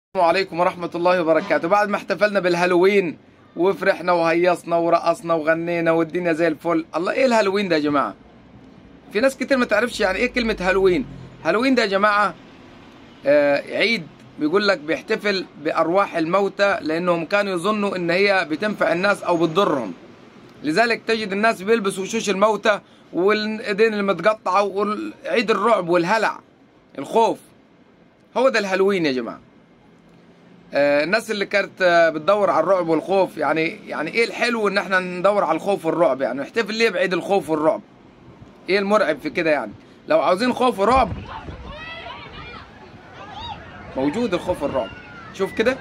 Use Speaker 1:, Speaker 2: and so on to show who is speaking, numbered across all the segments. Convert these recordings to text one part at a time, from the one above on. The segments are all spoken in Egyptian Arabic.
Speaker 1: السلام عليكم ورحمة الله وبركاته بعد ما احتفلنا بالهالوين وفرحنا وهيصنا ورقصنا وغنينا والدنيا زي الفل الله ايه الهالوين ده يا جماعة في ناس كتير ما تعرفش يعني ايه كلمة هالوين هالوين ده يا جماعة آه عيد بيقول لك بيحتفل بأرواح الموتى لأنهم كانوا يظنوا إن هي بتنفع الناس أو بتضرهم لذلك تجد الناس بيلبسوا وشوش الموتى والإيدين المتقطعة وعيد الرعب والهلع الخوف هو ده الهالوين يا جماعه آه، الناس اللي كانت آه، بتدور على الرعب والخوف يعني يعني ايه الحلو ان احنا ندور على الخوف والرعب يعني نحتفل ليه بعيد الخوف والرعب ايه المرعب في كده يعني لو عاوزين خوف ورعب موجود الخوف والرعب شوف كده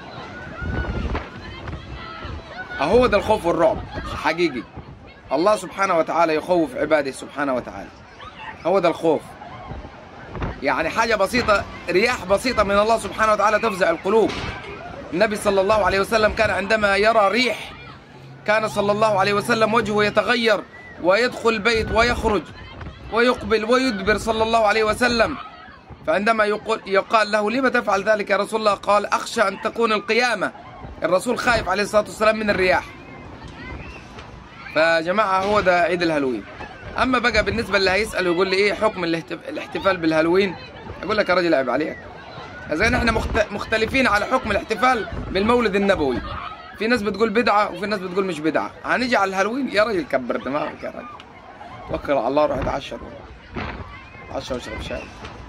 Speaker 1: اهو ده الخوف والرعب حقيقي الله سبحانه وتعالى يخوف عباده سبحانه وتعالى هو ده الخوف يعني حاجة بسيطة رياح بسيطة من الله سبحانه وتعالى تفزع القلوب النبي صلى الله عليه وسلم كان عندما يرى ريح كان صلى الله عليه وسلم وجهه يتغير ويدخل البيت ويخرج ويقبل ويدبر صلى الله عليه وسلم فعندما يقول يقال له لما تفعل ذلك يا رسول الله قال أخشى أن تكون القيامة الرسول خايف عليه الصلاة والسلام من الرياح فجماعة هو ده عيد الهالوين أما بقى بالنسبة اللي هيسأل ويقول لي إيه حكم الاحتف- الاحتفال بالهالوين أقول لك يا راجل عيب عليك إذا احنا مخت- مختلفين على حكم الاحتفال بالمولد النبوي في ناس بتقول بدعة وفي ناس بتقول مش بدعة هنيجي على الهالوين يا راجل كبر دماغك يا راجل توكل على الله وروح اتعشى اتعشى واشرب شاي